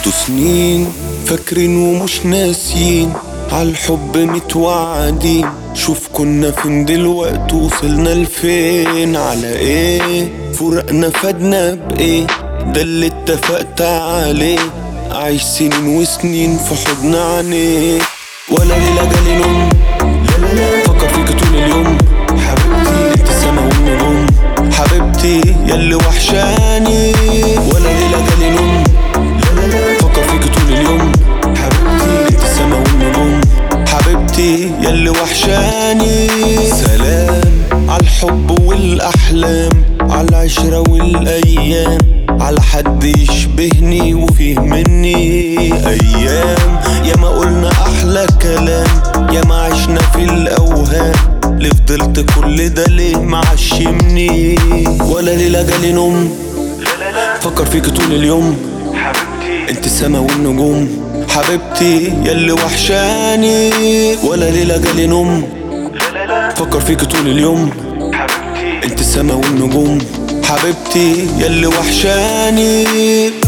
انتوا سنين فاكرين ومش ناسيين عالحب متوعدين شوف كنا فين دلوقتي وصلنا لفين على ايه فرقنا فادنا بايه ده اللي اتفقت عليه عايش سنين وسنين في حضن عينيه ولا ليلة جالي نوم لا لا لا فكر فيك طول اليوم حبيبتي انت السما والنجوم حبيبتي ياللي وحشاني ولا ليلة جالي نوم لا لا لا فكر فيك طول اليوم حبيبتي انت السما والنجوم حبيبتي ياللي وحشاني سلام عالحب والاحلام عالعشرة والايام على حد يشبهني وفيه مني ايام يا ما قلنا احلى كلام يا ما عشنا في الاوهام اللي فضلت كل ده ليه معشمني ولا ليلة جالي نوم فكر فيك طول اليوم انت السما والنجوم حبيبتي ياللي وحشاني ولا ليلة جالي نوم فكر فيك طول اليوم انت السما والنجوم حبيبتي ياللي وحشاني